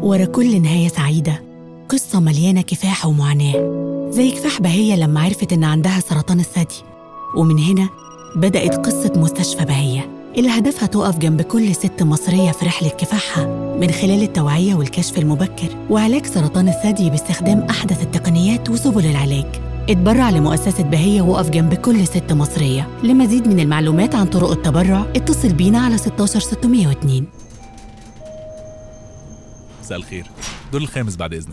ورا كل نهاية سعيدة قصة مليانة كفاح ومعاناة زي كفاح بهية لما عرفت إن عندها سرطان الثدي ومن هنا بدأت قصة مستشفى بهية اللي هدفها تقف جنب كل ست مصرية في رحلة كفاحها من خلال التوعية والكشف المبكر وعلاج سرطان الثدي باستخدام أحدث التقنيات وسبل العلاج اتبرع لمؤسسة بهية وقف جنب كل ست مصرية لمزيد من المعلومات عن طرق التبرع اتصل بينا على 16 602 مساء الخير دور الخامس بعد اذنك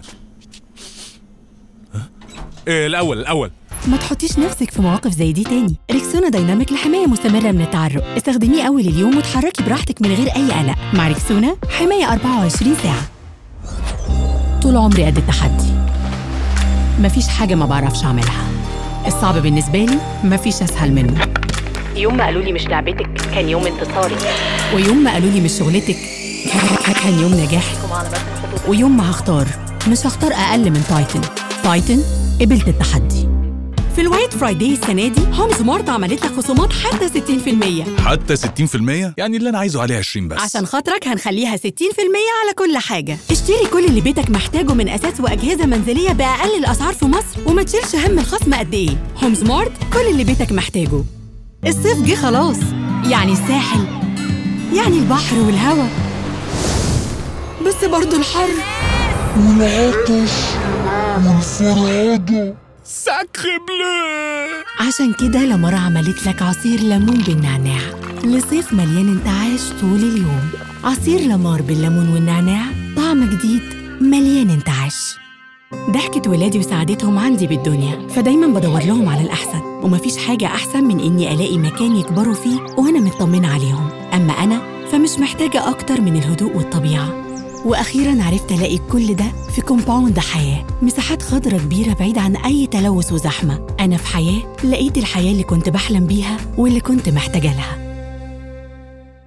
ها؟ إيه الاول الاول ما تحطيش نفسك في مواقف زي دي تاني ريكسونا دايناميك لحماية مستمرة من التعرق استخدميه أول اليوم وتحركي براحتك من غير أي قلق مع ريكسونا حماية 24 ساعة طول عمري قد التحدي مفيش حاجة ما بعرفش أعملها الصعب بالنسبة لي مفيش أسهل منه يوم ما قالوا لي مش لعبتك كان يوم انتصاري ويوم ما قالوا لي مش شغلتك كان يوم نجاحي ويوم ما هختار مش هختار أقل من تايتن تايتن قبلت التحدي في الوايت فرايداي السنة دي هوم سمارت عملت لك خصومات حتى 60% حتى 60% يعني اللي انا عايزه عليه 20 بس عشان خاطرك هنخليها 60% على كل حاجة اشتري كل اللي بيتك محتاجه من أساس وأجهزة منزلية بأقل الأسعار في مصر وما تشيلش هم الخصم قد إيه هوم سمارت كل اللي بيتك محتاجه الصيف جه خلاص يعني الساحل يعني البحر والهوا بس برضو الحر والعطش والفرهدة ساكر بلو عشان كده لمرة عملت لك عصير ليمون بالنعناع لصيف مليان انتعاش طول اليوم عصير لمار بالليمون والنعناع طعم جديد مليان انتعاش ضحكة ولادي وسعادتهم عندي بالدنيا فدايما بدور لهم على الأحسن ومفيش حاجة أحسن من إني ألاقي مكان يكبروا فيه وأنا مطمنة عليهم أما أنا فمش محتاجة أكتر من الهدوء والطبيعة واخيرا عرفت الاقي كل ده في كومباوند حياه مساحات خضراء كبيره بعيد عن اي تلوث وزحمه انا في حياه لقيت الحياه اللي كنت بحلم بيها واللي كنت محتاجه لها